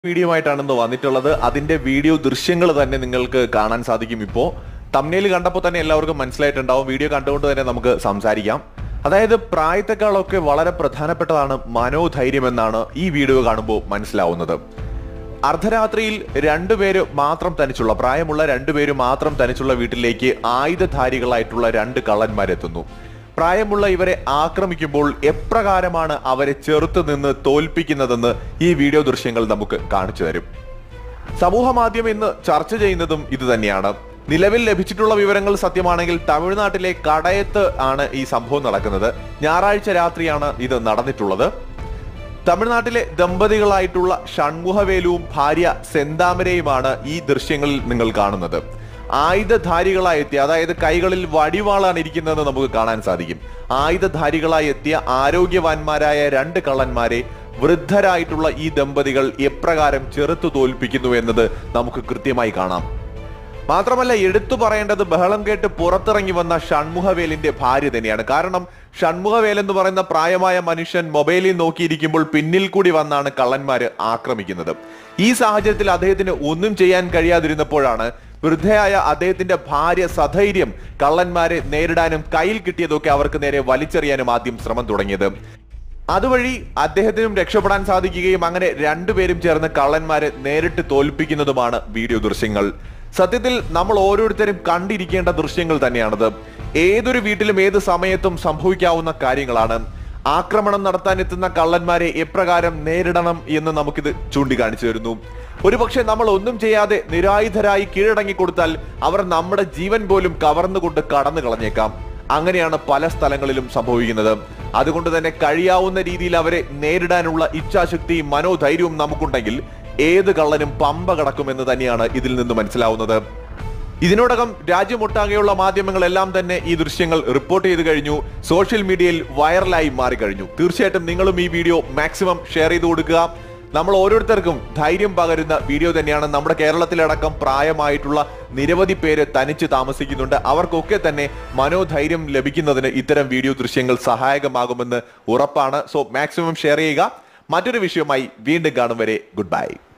video ആയിട്ടാണ് ഇന്ന് വന്നിട്ടുള്ളത് അതിന്റെ വീഡിയോ ദൃശ്യങ്ങൾ തന്നെ നിങ്ങൾക്ക് കാണാൻ സാധിക്കും ഇപ്പോ തമ്മിൽ കണ്ടപ്പോൾ തന്നെ എല്ലാവർക്കും മനസ്സിലായിട്ടുണ്ടാവും വീഡിയോ കണ്ടുകൊണ്ട് തന്നെ നമുക്ക് സംസാരിക്കാം അതായത് പ്രായത്തെക്കാളൊക്കെ വളരെ പ്രധാനപ്പെട്ടതാണ് മനോധൈര്യം എന്നാണ് ഈ വീഡിയോ കാണുമ്പോൾ മനസ്സിലാവുന്നത് അർദ്ധരാത്രിയിൽ രണ്ടുപേര് മാത്രം തനിച്ചുള്ള പ്രായമുള്ള രണ്ടുപേര് മാത്രം തനിച്ചുള്ള വീട്ടിലേക്ക് ആയുധധാരികളായിട്ടുള്ള രണ്ട് കള്ളന്മാരെത്തുന്നു പ്രായമുള്ള ഇവരെ ആക്രമിക്കുമ്പോൾ എപ്രകാരമാണ് അവരെ ചെറുത്ത് നിന്ന് തോൽപ്പിക്കുന്നതെന്ന് ഈ വീഡിയോ ദൃശ്യങ്ങൾ നമുക്ക് കാണിച്ചു തരും സമൂഹ മാധ്യമം ഇന്ന് ചർച്ച ചെയ്യുന്നതും ഇത് തന്നെയാണ് നിലവിൽ ലഭിച്ചിട്ടുള്ള വിവരങ്ങൾ സത്യമാണെങ്കിൽ തമിഴ്നാട്ടിലെ കടയത്ത് ആണ് ഈ സംഭവം നടക്കുന്നത് ഞായറാഴ്ച രാത്രിയാണ് ഇത് നടന്നിട്ടുള്ളത് തമിഴ്നാട്ടിലെ ദമ്പതികളായിട്ടുള്ള ഷൺമുഖവേലുവും ഭാര്യ സെന്താമരയുമാണ് ഈ ദൃശ്യങ്ങളിൽ നിങ്ങൾ കാണുന്നത് ആയുധധാരികളായി എത്തിയ അതായത് കൈകളിൽ വടിവാളാണ് ഇരിക്കുന്നതെന്ന് നമുക്ക് കാണാൻ സാധിക്കും ആയുധധാരികളായി എത്തിയ ആരോഗ്യവാന്മാരായ രണ്ട് കള്ളന്മാരെ വൃദ്ധരായിട്ടുള്ള ഈ ദമ്പതികൾ എപ്രകാരം ചെറുത്തു തോൽപ്പിക്കുന്നു എന്നത് നമുക്ക് കൃത്യമായി കാണാം മാത്രമല്ല എടുത്തു പറയേണ്ടത് ബഹളം കേട്ട് പുറത്തിറങ്ങി വന്ന ഷൺമുഖവേലിന്റെ ഭാര്യ തന്നെയാണ് കാരണം ഷൺമുഖവേൽ എന്ന് പറയുന്ന പ്രായമായ മനുഷ്യൻ മൊബൈലിൽ നോക്കിയിരിക്കുമ്പോൾ പിന്നിൽ കൂടി വന്നാണ് കള്ളന്മാര് ആക്രമിക്കുന്നത് ഈ സാഹചര്യത്തിൽ അദ്ദേഹത്തിന് ഒന്നും ചെയ്യാൻ കഴിയാതിരുന്നപ്പോഴാണ് വൃദ്ധയായ അദ്ദേഹത്തിന്റെ ഭാര്യ സധൈര്യം കള്ളന്മാരെ നേരിടാനും കയ്യിൽ കിട്ടിയതൊക്കെ അവർക്ക് നേരെ വലിച്ചെറിയാനും ആദ്യം ശ്രമം തുടങ്ങിയത് അതുവഴി അദ്ദേഹത്തിനും രക്ഷപ്പെടാൻ സാധിക്കുകയും അങ്ങനെ രണ്ടുപേരും ചേർന്ന് കള്ളന്മാരെ നേരിട്ട് തോൽപ്പിക്കുന്നതുമാണ് വീഡിയോ ദൃശ്യങ്ങൾ സത്യത്തിൽ നമ്മൾ ഓരോരുത്തരും കണ്ടിരിക്കേണ്ട ദൃശ്യങ്ങൾ തന്നെയാണത് ഏതൊരു വീട്ടിലും ഏത് സമയത്തും സംഭവിക്കാവുന്ന കാര്യങ്ങളാണ് ആക്രമണം നടത്താൻ എത്തുന്ന കള്ളന്മാരെ എപ്രകാരം നേരിടണം എന്ന് നമുക്കിത് ചൂണ്ടിക്കാണിച്ചു തരുന്നു ഒരുപക്ഷെ നമ്മൾ ഒന്നും ചെയ്യാതെ നിരായുധരായി കീഴടങ്ങി കൊടുത്താൽ അവർ നമ്മുടെ ജീവൻ പോലും കവർന്നുകൊണ്ട് കടന്നു കളഞ്ഞേക്കാം അങ്ങനെയാണ് പല സ്ഥലങ്ങളിലും സംഭവിക്കുന്നത് അതുകൊണ്ട് തന്നെ കഴിയാവുന്ന രീതിയിൽ അവരെ നേരിടാനുള്ള ഇച്ഛാശക്തിയും മനോധൈര്യവും നമുക്കുണ്ടെങ്കിൽ ഏത് കള്ളനും പമ്പ കടക്കുമെന്ന് തന്നെയാണ് ഇതിൽ നിന്ന് മനസ്സിലാവുന്നത് ഇതിനോടകം രാജ്യമൊട്ടാകെയുള്ള മാധ്യമങ്ങളെല്ലാം തന്നെ ഈ ദൃശ്യങ്ങൾ റിപ്പോർട്ട് ചെയ്ത് കഴിഞ്ഞു സോഷ്യൽ മീഡിയയിൽ വൈറലായി മാറിക്കഴിഞ്ഞു തീർച്ചയായിട്ടും നിങ്ങളും ഈ വീഡിയോ മാക്സിമം ഷെയർ ചെയ്ത് കൊടുക്കുക നമ്മൾ ഓരോരുത്തർക്കും ധൈര്യം പകരുന്ന വീഡിയോ തന്നെയാണ് നമ്മുടെ കേരളത്തിലടക്കം പ്രായമായിട്ടുള്ള നിരവധി പേര് തനിച്ച് താമസിക്കുന്നുണ്ട് അവർക്കൊക്കെ തന്നെ മനോധൈര്യം ലഭിക്കുന്നതിന് ഇത്തരം വീഡിയോ ദൃശ്യങ്ങൾ സഹായകമാകുമെന്ന് ഉറപ്പാണ് സോ മാക്സിമം ഷെയർ ചെയ്യുക മറ്റൊരു വിഷയമായി വീണ്ടും കാണും വരെ ഗുഡ് ബൈ